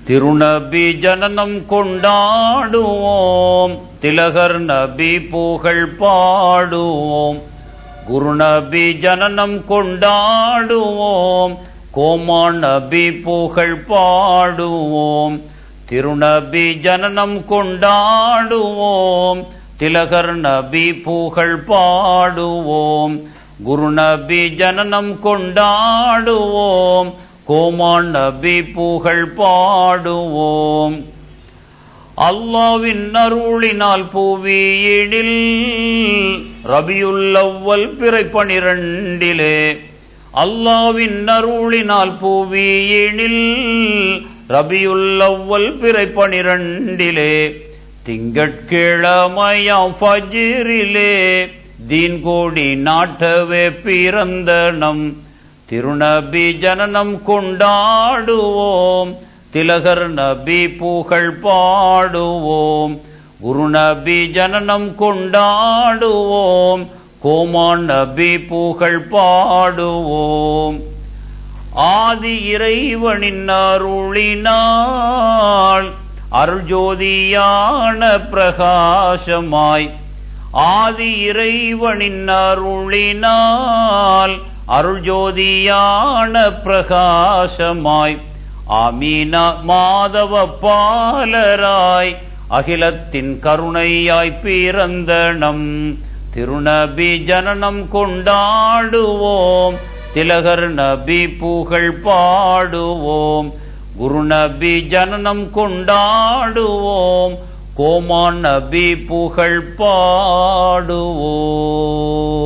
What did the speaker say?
திருநபி ஜனனம் கொண்டாடுவோம் திலகர் நபி புகழ் பாடுவோம் குருநபி ஜனனம் கொண்டாடுவோம் கோமான் நபி புகழ் பாடுவோம் திருநபி ஜனனம் கொண்டாடுவோம் திலகர் நபி புகழ் பாடுவோம் குருநபி ஜனனம் கொண்டாடுவோம் கோமான் நபி புகழ் பாடுவோம் அல்லாவின் அருளினால் புவியிடில் ரபியுல்லவ்வல் பிறை பனிரண்டிலே அல்லாவின் அருளினால் புவியினில் ரபியுல்லவ்வல் பிறை பனிரண்டிலே திங்கட்கிழமையாம் ஃபஜ்ரிலே தீன் கோடி நாட்டவே பிறந்த நம் திருநபி ஜனனம் கொண்டாடுவோம் திலகர் நபி புகழ் பாடுவோம் குருநபி ஜனனம் கொண்டாடுவோம் கோமான் நபி புகழ் பாடுவோம் ஆதி இறைவனின் அருளினால் அருள்ஜோதியான பிரகாசமாய் ஆதி இறைவனின் அருளினால் அருள்ஜோதியான பிரகாசமாய் ஆமீன மாதவ பாலராய் அகிலத்தின் கருணையாய் பிறந்த நம் திருநபி ஜனனம் கொண்டாடுவோம் திலகர் நபி புகழ் பாடுவோம் குருநபி ஜனனம் கொண்டாடுவோம் கோமான் நபி புகழ் பாடுவோம்